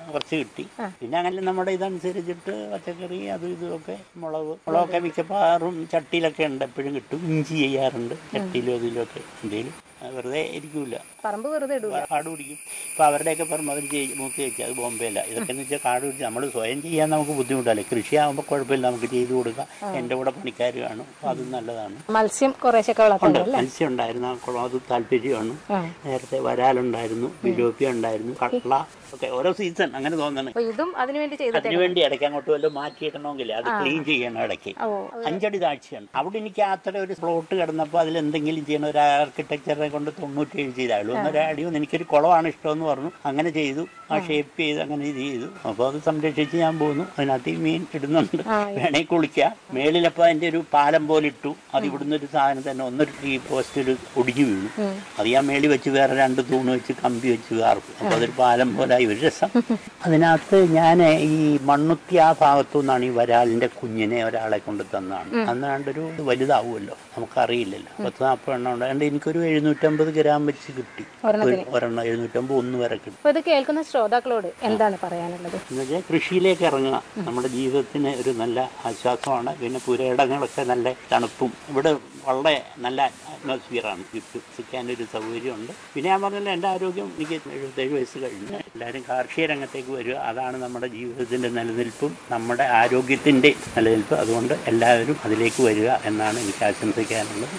കുറച്ച് കിട്ടി പിന്നെ അങ്ങനെ നമ്മുടെ ഇതനുസരിച്ചിട്ട് പച്ചക്കറി അതും ഇതും ഒക്കെ മുളക് മുളകൊക്കെ മിക്കവാറും ചട്ടിയിലൊക്കെ ഉണ്ട് എപ്പോഴും കിട്ടും ഇഞ്ചി ചെയ്യാറുണ്ട് ചട്ടിയിലും അതിലും ഒക്കെ എന്തെങ്കിലും വെറുതെ ഇരിക്കൂല പറമ്പ് വെറുതെ ഇടൂ കാട് പിടിക്കും ഇപ്പൊ അവരുടെയൊക്കെ പറമ്പ് അവർ ചെയ്- മൂത്ത് വെക്കുക അത് ബോംബെയല്ല ഇതൊക്കെ എന്ന് വെച്ചാൽ കാട് പിടിച്ച് നമ്മൾ സ്വയം ചെയ്യാൻ നമുക്ക് ബുദ്ധിമുട്ടല്ലേ കൃഷിയാകുമ്പോൾ കുഴപ്പമില്ല നമുക്ക് ചെയ്തു കൊടുക്കാം എൻ്റെ കൂടെ പണിക്കാർ കാണും അപ്പൊ അതും നല്ലതാണ് മത്സ്യം കുറേശ്ശൊക്കെ വളർത്തുന്നുണ്ട് ഉണ്ട് മത്സ്യം ഉണ്ടായിരുന്നു ആ കുളം അത് താല്പര്യമാണ് നേരത്തെ വരാലുണ്ടായിരുന്നു ബിലോപ്പി ഉണ്ടായിരുന്നു കട്ട്ള ഒക്കെ ഓരോ സീസൺ അങ്ങനെ തോന്നണം അപ്പൊ ഇതും അതിനുവേണ്ടി ചെയ്തിട്ട് അതിനുവേണ്ടി ഇടയ്ക്ക് അങ്ങോട്ട് വല്ലതും മാറ്റിയിടണമെങ്കിൽ അത് ക്ലീൻ ചെയ്യണം ഇടയ്ക്ക് ഓ അഞ്ചടി താഴ്ചയാണ് അവിടെ എനിക്ക് അത്ര ഒരു പ്ലോട്ട് കിടന്നപ്പോൾ അതിൽ എന്തെങ്കിലും ചെയ്യണം ഒരു ആർക്കിടെക്ചറിനെ കൊണ്ട് തൊണ്ണൂറ്റേഴ് ചെയ്താലും ഒന്നൊരടി ഒന്ന് എനിക്കൊരു കുളമാണ് ഇഷ്ടമെന്ന് പറഞ്ഞു അങ്ങനെ ചെയ്തു ആ ഷേപ്പ് ചെയ്ത് അങ്ങനെ ഇത് ചെയ്തു അപ്പോൾ അത് സംരക്ഷിച്ച് ഞാൻ പോകുന്നു അതിനകത്ത് ഈ മീൻ ഇടുന്നുണ്ട് വേണേ കുളിക്കാം മേളിലപ്പോൾ അതിൻ്റെ ഒരു പാലം പോലെ ഇട്ടു അത് ഇവിടുന്ന് ഒരു സാധനം തന്നെ ഒന്നൊരു ഈ പോസ്റ്റിൽ ഒടിഞ്ഞു വീണു അത് ഞാൻ മേളി വെച്ച് വേറെ രണ്ട് തൂണ് വെച്ച് കമ്പി വെച്ച് വാർക്കും അപ്പോൾ അതൊരു പാലം പോലെ ആയി ഒരു രസം അതിനകത്ത് ഞാൻ ഈ മണ്ണുത്തി ആ ഭാഗത്തു നിന്നാണ് ഈ വരാലിന്റെ കുഞ്ഞിനെ ഒരാളെ കൊണ്ട് തന്നതാണ് അന്നാണ്ടൊരു വലുതാവുമല്ലോ നമുക്കറിയില്ലല്ലോ പത്ത് നാൽപ്പത് എണ്ണം ഉണ്ട് അതുകൊണ്ട് എനിക്കൊരു എഴുന്നൂറ്റമ്പത് ഗ്രാം വെച്ച് കിട്ടി ഒരു ഒരെണ്ണം എഴുന്നൂറ്റമ്പത് ഒന്ന് വരെ കിട്ടി അപ്പൊ ഇത് കേൾക്കുന്ന ശ്രോതാക്കളോട് എന്താണ് പറയാനുള്ളത് എന്നുവെച്ചാൽ കൃഷിയിലേക്ക് ഇറങ്ങുക നമ്മുടെ ജീവിതത്തിന് ഒരു നല്ല ആശ്വാസമാണ് പിന്നെ പുരയിടങ്ങളൊക്കെ നല്ല തണുപ്പും ഇവിടെ വളരെ നല്ല അറ്റ്മോസ്ഫിയറാണ് വിശ്വസിക്കാൻ ഒരു സൗകര്യമുണ്ട് പിന്നെ ഞാൻ പറഞ്ഞല്ലോ എൻ്റെ ആരോഗ്യം എനിക്ക് എഴുപത്തേഴ് വയസ്സ് കഴിഞ്ഞു എല്ലാവരും കാർഷിക രംഗത്തേക്ക് വരിക അതാണ് നമ്മുടെ ജീവിതത്തിൻ്റെ നിലനിൽപ്പും നമ്മുടെ ആരോഗ്യത്തിൻ്റെ നിലനിൽപ്പ് അതുകൊണ്ട് എല്ലാവരും അതിലേക്ക് വരിക എന്നാണ് എനിക്ക് ആശംസിക്കാനുള്ളത്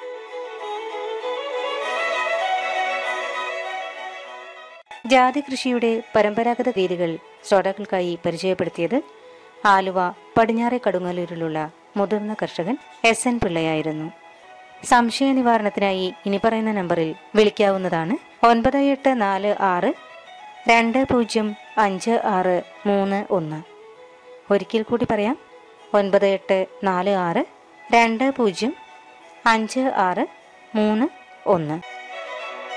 ജാതി കൃഷിയുടെ പരമ്പരാഗത രീതികൾ ശ്രോതാക്കൾക്കായി പരിചയപ്പെടുത്തിയത് ആലുവ പടിഞ്ഞാറെ കടുങ്ങല്ലൂരിലുള്ള മുതിർന്ന കർഷകൻ എസ് എൻ പിള്ളയായിരുന്നു സംശയ നിവാരണത്തിനായി ഇനി പറയുന്ന നമ്പറിൽ വിളിക്കാവുന്നതാണ് ഒൻപത് എട്ട് നാല് ആറ് രണ്ട് പൂജ്യം അഞ്ച് ആറ് മൂന്ന് ഒന്ന് ഒരിക്കൽ കൂടി പറയാം ഒൻപത് എട്ട് നാല് ആറ് രണ്ട് പൂജ്യം അഞ്ച് ആറ് മൂന്ന് ഒന്ന്